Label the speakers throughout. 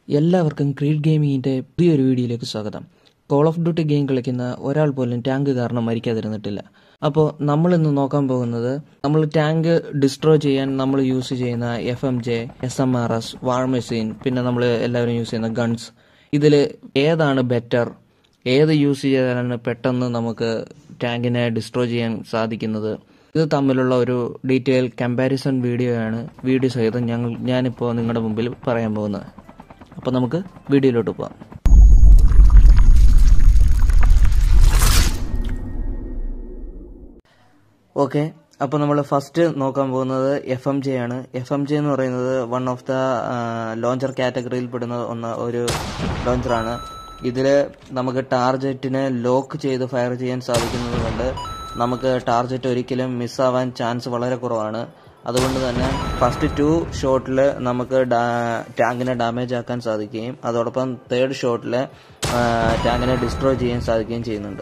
Speaker 1: എല്ലാവർക്കും ക്രീഡ് ഗെയിമിങ്ങിൻ്റെ പുതിയൊരു വീഡിയോയിലേക്ക് സ്വാഗതം കോൾ ഓഫ് ഡ്യൂട്ടി ഗെയിം കളിക്കുന്ന ഒരാൾ പോലും ടാങ്ക് കാരണം മരിക്കാതിരുന്നിട്ടില്ല അപ്പോൾ നമ്മൾ ഇന്ന് നോക്കാൻ പോകുന്നത് നമ്മൾ ടാങ്ക് ഡിസ്ട്രോയ് ചെയ്യാൻ നമ്മൾ യൂസ് ചെയ്യുന്ന F M J S M R S war machine പിന്നെ നമ്മൾ എല്ലാവരും യൂസ് ചെയ്യുന്ന ഗൺസ് ഇതിൽ ഏതാണ് ബെറ്റർ ഏത് യൂസ് ചെയ്താലാണ് പെട്ടെന്ന് നമുക്ക് ടാങ്കിനെ ഡിസ്ട്രോയ് ചെയ്യാൻ സാധിക്കുന്നത് ഇത് തമ്മിലുള്ള ഒരു ഡീറ്റെയിൽ കമ്പാരിസൺ വീഡിയോയാണ് വീഡിയോ സഹിതം ഞങ്ങൾ ഞാനിപ്പോൾ നിങ്ങളുടെ മുമ്പിൽ പറയാൻ പോകുന്നത് അപ്പോൾ നമുക്ക് വീഡിയോയിലോട്ട് പോകാം ഓക്കെ അപ്പോൾ നമ്മൾ ഫസ്റ്റ് നോക്കാൻ പോകുന്നത് എഫ് എം ജെ ആണ് എഫ് എം ജെ എന്ന് പറയുന്നത് വൺ ഓഫ് ദ ലോഞ്ചർ കാറ്റഗറിയിൽ പെടുന്ന ഒന്ന് ഒരു ലോഞ്ചറാണ് ഇതിൽ നമുക്ക് ടാർജറ്റിനെ ലോക്ക് ചെയ്ത് ഫയർ ചെയ്യാൻ സാധിക്കുന്നത് കൊണ്ട് നമുക്ക് ടാർജറ്റ് ഒരിക്കലും മിസ്സാവാൻ ചാൻസ് വളരെ കുറവാണ് അതുകൊണ്ട് തന്നെ ഫസ്റ്റ് ടു ഷോട്ടിൽ നമുക്ക് ടാങ്കിനെ ഡാമേജ് ആക്കാൻ സാധിക്കുകയും അതോടൊപ്പം തേർഡ് ഷോട്ടിൽ ടാങ്കിനെ ഡിസ്ട്രോയ് ചെയ്യാൻ സാധിക്കുകയും ചെയ്യുന്നുണ്ട്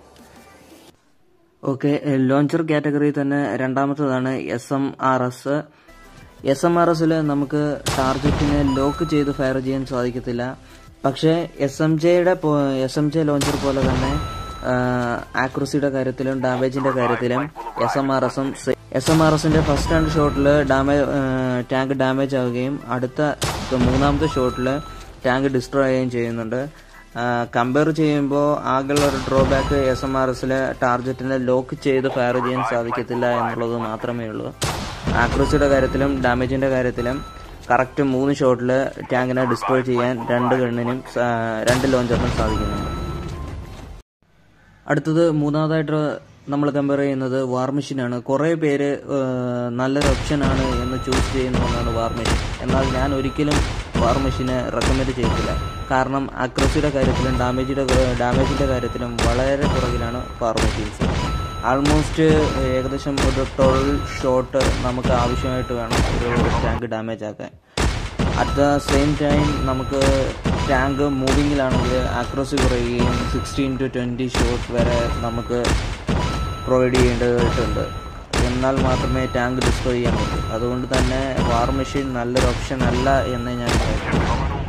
Speaker 1: ഓക്കെ ലോഞ്ചർ കാറ്റഗറി തന്നെ രണ്ടാമത്തതാണ് S M R S S M R എസിൽ നമുക്ക് ടാർഗറ്റിനെ ലോക്ക് ചെയ്ത് ഫയർ ചെയ്യാൻ സാധിക്കത്തില്ല പക്ഷേ എസ് എം ജെയുടെ എസ് എം ജെ ലോഞ്ചർ പോലെ തന്നെ ആക്യുറസിയുടെ കാര്യത്തിലും ഡാമേജിന്റെ കാര്യത്തിലും എസ് എം ആർ എസും എസ് എം ആർ എസിന്റെ ഫസ്റ്റ് രണ്ട് ഷോട്ടിൽ ഡാമേജ് ടാങ്ക് ഡാമേജ് ആവുകയും അടുത്ത മൂന്നാമത്തെ ഷോട്ടിൽ ടാങ്ക് ഡിസ്ട്രോയ് ചെയ്യുകയും ചെയ്യുന്നുണ്ട് കമ്പയർ ചെയ്യുമ്പോൾ ആകെയുള്ള ഒരു ഡ്രോബാക്ക് എസ് എം ആർ എസിലെ ടാർഗറ്റിനെ ലോക്ക് ചെയ്ത് ഫയർ ചെയ്യാൻ സാധിക്കത്തില്ല എന്നുള്ളത് മാത്രമേ ഉള്ളൂ ആക്യുറസിയുടെ കാര്യത്തിലും ഡാമേജിന്റെ കാര്യത്തിലും കറക്റ്റ് മൂന്ന് ഷോട്ടിൽ ടാങ്കിനെ ഡിസ്ട്രോയ് ചെയ്യാൻ രണ്ട് ഗണ്ണിനും രണ്ട് ലോഞ്ചറിനും സാധിക്കുന്നുണ്ട് അടുത്തത് മൂന്നാമതായിട്ട് നമ്മൾ കമ്പയർ ചെയ്യുന്നത് വാർ മെഷീനാണ് കുറേ പേര് നല്ലൊരു ഓപ്ഷനാണ് എന്ന് ചൂസ് ചെയ്യുന്ന ഒന്നാണ് വാർ മെഷീൻ എന്നാൽ ഞാൻ ഒരിക്കലും വാർ മെഷീനെ റെക്കമെൻഡ് ചെയ്തില്ല കാരണം അക്രസിയുടെ കാര്യത്തിലും ഡാമേജിയുടെ ഡാമേജിൻ്റെ കാര്യത്തിലും വളരെ പുറകിലാണ് വാർ മെഷീൻസ് ആൾമോസ്റ്റ് ഏകദേശം ഒരു ട്വൽവ് ഷോട്ട് നമുക്ക് ആവശ്യമായിട്ട് വേണം ഒരു ടാങ്ക് ഡാമേജ് ആക്കാൻ അറ്റ് ദ സെയിം ടൈം നമുക്ക് ടാങ്ക് മൂവിങ്ങിലാണെങ്കിൽ ആക്രോസി കുറയുകയും സിക്സ്റ്റീൻ ടു ട്വൻറ്റി ഷോട്ട് വരെ നമുക്ക് പ്രൊവൈഡ് ചെയ്യേണ്ടതായിട്ടുണ്ട് എന്നാൽ മാത്രമേ ടാങ്ക് ഡിസ്ട്രോയ് ചെയ്യാൻ പറ്റൂ അതുകൊണ്ട് തന്നെ വാർ മെഷീൻ നല്ലൊരു ഓപ്ഷൻ അല്ല എന്ന് ഞാൻ പറയുന്നു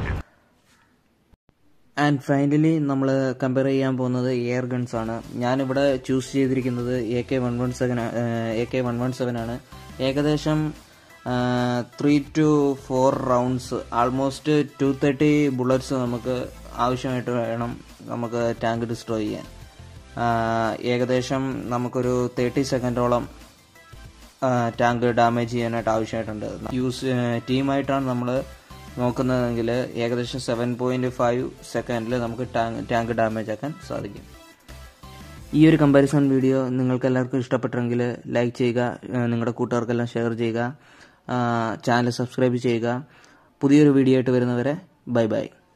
Speaker 1: ആൻഡ് ഫൈനലി നമ്മൾ കമ്പയർ ചെയ്യാൻ പോകുന്നത് എയർ ഗൺസ് ആണ് ഞാനിവിടെ ചൂസ് ചെയ്തിരിക്കുന്നത് A K one one seven A K one one seven ആണ് ഏകദേശം three to four rounds almost two thirty bullets നമുക്ക് ആവശ്യമായിട്ട് വേണം നമുക്ക് ടാങ്ക് ഡിസ്ട്രോയ് ചെയ്യാൻ ഏകദേശം നമുക്കൊരു തേർട്ടി സെക്കൻഡോളം ടാങ്ക് ഡാമേജ് ചെയ്യാനായിട്ട് ആവശ്യമായിട്ടുണ്ട് യൂസ് ടീമായിട്ടാണ് നമ്മൾ നോക്കുന്നതെങ്കിൽ ഏകദേശം സെവൻ പോയിന്റ് ഫൈവ് സെക്കൻഡിൽ നമുക്ക് ടാങ്ക് ടാങ്ക് ഡാമേജ് ആക്കാൻ സാധിക്കും ഈ ഒരു കമ്പാരിസൺ വീഡിയോ നിങ്ങൾക്ക് എല്ലാവർക്കും ഇഷ്ടപ്പെട്ടെങ്കിൽ ലൈക്ക് ചെയ്യുക നിങ്ങളുടെ കൂട്ടുകാർക്കെല്ലാം ഷെയർ ചെയ്യുക ചാനൽ സബ്സ്ക്രൈബ് ചെയ്യുക പുതിയൊരു വീഡിയോ ആയിട്ട് വരുന്നവരെ ബൈ ബൈ